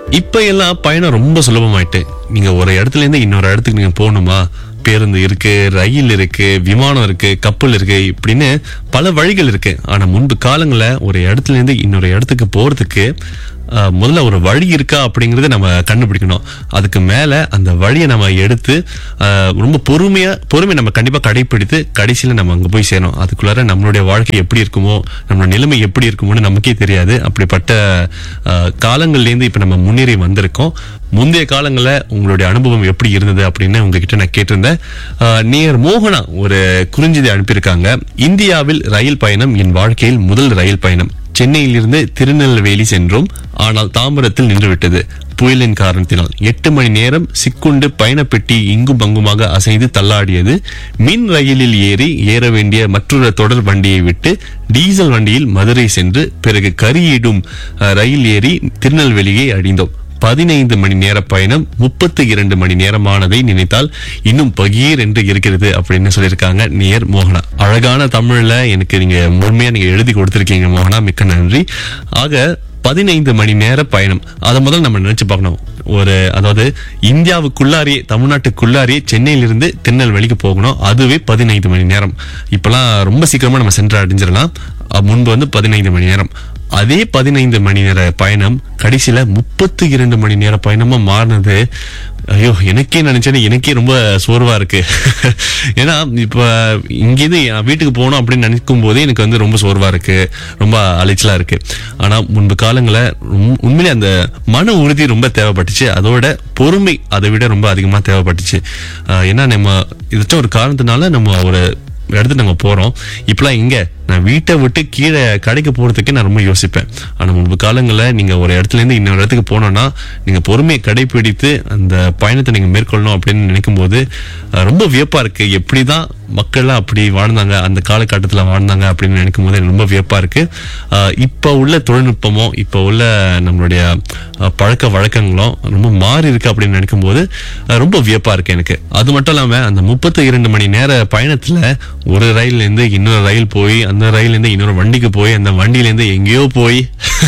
இப்ப எல்லாம் பயணம் ரொம்ப சுலபமாயிட்டு நீங்க ஒரு இடத்துல இருந்து இன்னொரு இடத்துக்கு நீங்க போகணுமா பேருந்து இருக்கு ரயில் இருக்கு விமானம் இருக்கு கப்பல் இருக்கு இப்படின்னு பல வழிகள் இருக்கு ஆனா முன்பு காலங்கள்ல ஒரு இடத்துல இருந்து இன்னொரு இடத்துக்கு போறதுக்கு அஹ், முதல்ல ஒரு வழி இருக்கா அப்படிங்கறத நம்ம கண்டுபிடிக்கணும் அதுக்கு மேல அந்த வழியை நம்ம எடுத்து அஹ், ரொம்ப பொறுமையா பொறுமை நம்ம கண்டிப்பா கடைபிடித்து கடைசியில நம்ம அங்க போய் சேரணும் அதுக்குள்ளார நம்மளுடைய வாழ்க்கை எப்படி இருக்குமோ நம்மளோட நிலைமை எப்படி இருக்குமோன்னு நமக்கே தெரியாது அப்படிப்பட்ட அஹ், காலங்கள்ல இருந்து இப்ப நம்ம முன்னேறி வந்திருக்கோம் முந்தைய காலங்கள்ல உங்களுடைய அனுபவம் எப்படி இருந்தது அப்படின்னு உங்ககிட்ட நான் கேட்டிருந்தேன் அஹ், நேயர் மோகனா ஒரு குறுஞ்செய்தி அனுப்பியிருக்காங்க இந்தியாவில் ரயில் பயணம் என் வாழ்க்கையில் முதல் ரயில் பயணம் சென்னையிலிருந்து திருநெல்வேலி சென்றோம் ஆனால் தாம்பரத்தில் நின்றுவிட்டது புயலின் காரணத்தினால் எட்டு மணி நேரம் சிக்குண்டு பயணப்பெட்டி இங்கும் பங்குமாக அசைந்து தள்ளாடியது மின் ரயிலில் ஏறி ஏற வேண்டிய மற்றொரு தொடர் வண்டியை விட்டு டீசல் வண்டியில் மதுரை சென்று பிறகு கரியிடும் அஹ், ரயில் ஏறி திருநெல்வேலியை அடைந்தோம் பதினைந்து மணி நேர பயணம் முப்பத்தி இரண்டு மணி நேரமானதை நினைத்தால் இன்னும் பகீர் என்று இருக்கிறது அப்படின்னு சொல்லியிருக்காங்க நேர் மோகனா அழகான தமிழ்ல எனக்கு நீங்க முழுமையா நீங்க எழுதி கொடுத்திருக்கீங்க மோகனா மிக்க நன்றி ஆக பதினைந்து மணி நேர பயணம் அதை முதல்ல நம்ம நினைச்சு பார்க்கணும் ஒரு அதாவது இந்தியாவுக்குள்ளாரியே தமிழ்நாட்டுக்குள்ளாரியே சென்னையிலிருந்து திருநெல்வேலிக்கு போகணும் அதுவே பதினைந்து மணி நேரம் இப்பெல்லாம் ரொம்ப சீக்கிரமா நம்ம சென்று அடைஞ்சிடலாம் அஹ் முன்பு வந்து பதினைந்து மணி நேரம் அதே பதினைந்து மணி நேர பயணம் கடைசியில முப்பத்தி இரண்டு மணி நேர பயணமா மாறினது ஐயோ எனக்கே நினைச்சேன்னு எனக்கே ரொம்ப சோர்வா இருக்கு ஏன்னா இப்ப இங்கிருந்து என் வீட்டுக்கு போகணும் அப்படின்னு நினைக்கும் போதே எனக்கு வந்து ரொம்ப சோர்வா இருக்கு ரொம்ப அலைச்சலா இருக்கு ஆனா முன்பு காலங்கள உண்- உண்மையிலே அந்த மன உறுதி ரொம்ப தேவைப்பட்டுச்சு அதோட பொறுமை அதை விட ரொம்ப அதிகமா தேவைப்பட்டுச்சு ஆஹ் ஏன்னா நம்ம இதுச்சும் ஒரு காரணத்தினால நம்ம ஒரு இடத்துக்கு நம்ம போறோம் இப்பெல்லாம் இங்க நான் வீட்டை விட்டு கீழே கடைக்கு போறதுக்கே நான் ரொம்ப யோசிப்பேன் ஆனா முன்பு காலங்களில் நீங்க ஒரு இடத்துல இருந்து இன்னொரு இடத்துக்கு போனோம்னா நீங்க பொறுமையை கடைபிடித்து அந்த பயணத்தை நீங்க மேற்கொள்ளணும் அப்படின்னு நினைக்கும் போது அஹ், ரொம்ப வியப்பா இருக்கு எப்படிதான் மக்கள்லாம் அப்படி வாழ்ந்தாங்க அந்த காலகட்டத்துல வாழ்ந்தாங்க அப்படின்னு நினைக்கும் போது எனக்கு ரொம்ப வியப்பா இருக்கு அஹ், இப்ப உள்ள தொழில்நுட்பமும் இப்ப உள்ள நம்மளுடைய அஹ், பழக்க வழக்கங்களும் ரொம்ப மாறி இருக்கு அப்படின்னு நினைக்கும் போது அஹ், ரொம்ப வியப்பா இருக்கு எனக்கு அது மட்டும் இல்லாம அந்த முப்பத்தி இரண்டு மணி நேர பயணத்துல ஒரு ரயில்ல இருந்து இன்னொரு ரயில் போய் அந்த ரயில்ல இருந்து இன்னொரு வண்டிக்கு போய் அந்த வண்டியில இருந்து எங்கேயோ போய்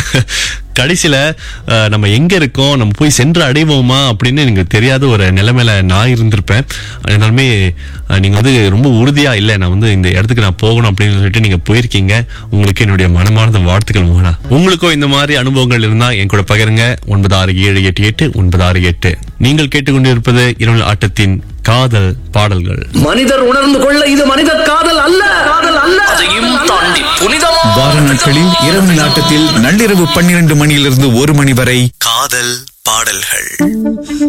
கடைசியில அஹ், நம்ம எங்க இருக்கோம் நம்ம போய் சென்று அடைவோமா அப்படின்னு எனக்கு தெரியாத ஒரு நிலைமையில நான் இருந்திருப்பேன் அதனாலுமே அஹ், நீங்க வந்து ரொம்ப உறுதியா இல்ல நான் வந்து இந்த இடத்துக்கு நான் போகணும் அப்படின்னு சொல்லிட்டு நீங்க போயிருக்கீங்க உங்களுக்கு என்னுடைய மனமார்ந்த வாழ்த்துக்கள் மோகனா உங்களுக்கும் இந்த மாதிரி அனுபவங்கள் இருந்தா என் கூட பகிருங்க ஒன்பது ஆறு ஏழு எட்டு எட்டு ஒன்பது ஆறு எட்டு நீங்கள் கேட்டுக்கொண்டிருப்பது இரவு ஆட்டத்தின் காதல் பாடல்கள் மனிதர் உணர்ந்து கொள்ள இது மனித காதல் அல்ல காதல் அல்ல அதையும் தாண்டி புனிதமா வார நாட்களில் இரவு நாட்டத்தில் நள்ளிரவு பன்னிரண்டு மணியிலிருந்து ஒரு மணி வரை காதல் பாடல்கள்